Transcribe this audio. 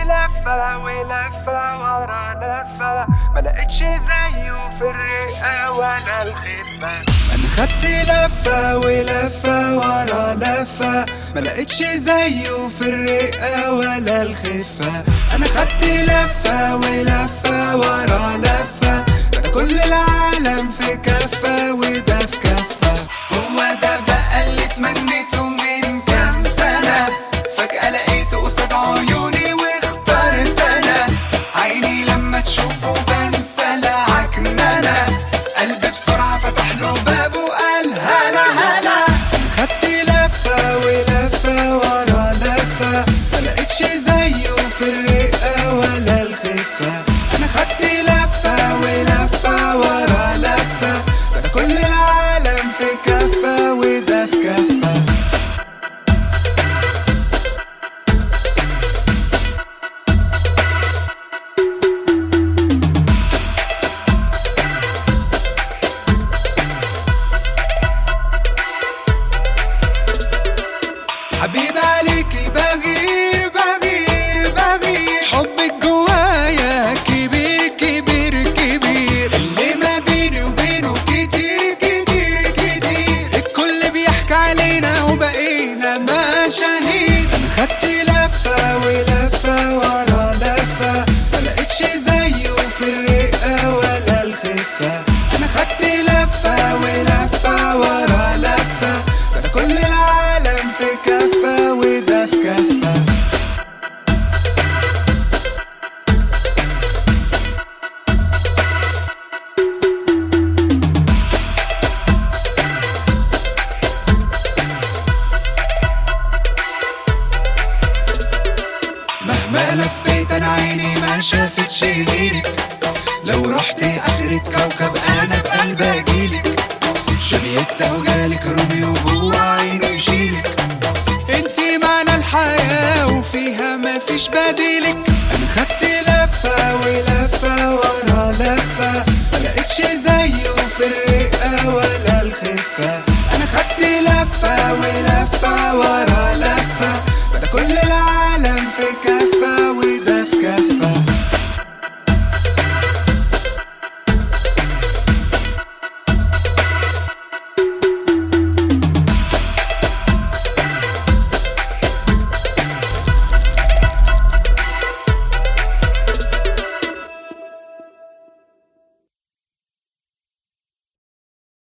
لفة ولفة ورا لفة ما لقيتش زيه في الرئة ولا الخفة انا خدت لفة ولفة ورا لفة ما لقيتش زيه في الرئة ولا الخفة انا خدت لفة ولفة ورا لفة ده كل العالم في كفة وده في كفة هو ده بقى اللي تمنيته من كام سنة فجأة لقيته قصاد عيوني واخترت انا عيني لما تشوفه بنسى العكننة قلبي بسرعة فتح له باب وقال هلا هلا خدت لفة ولفة ورا لفة ما لقيتش زيه في الرئة ولا الخفة انا خدت لفة ولفة ورا لفة ده كل العالم في كفة وده في كفة حبيب عليكي بغير بغير بغير حبك جوايا كبير كبير كبير اللي ما بيني وبينه كتير كتير كتير الكل بيحكي علينا وبقينا مشاهير انا خدت لفة ولفة ورا لفة ما لقيتش زيه في الرئة ولا الخفة انا خدت لفة ولفة ورا لفة ده كل العالم في كفة وده في كفة مهما لفيت انا عيني ما شافتش غيرك لو رحت اخر الكوكب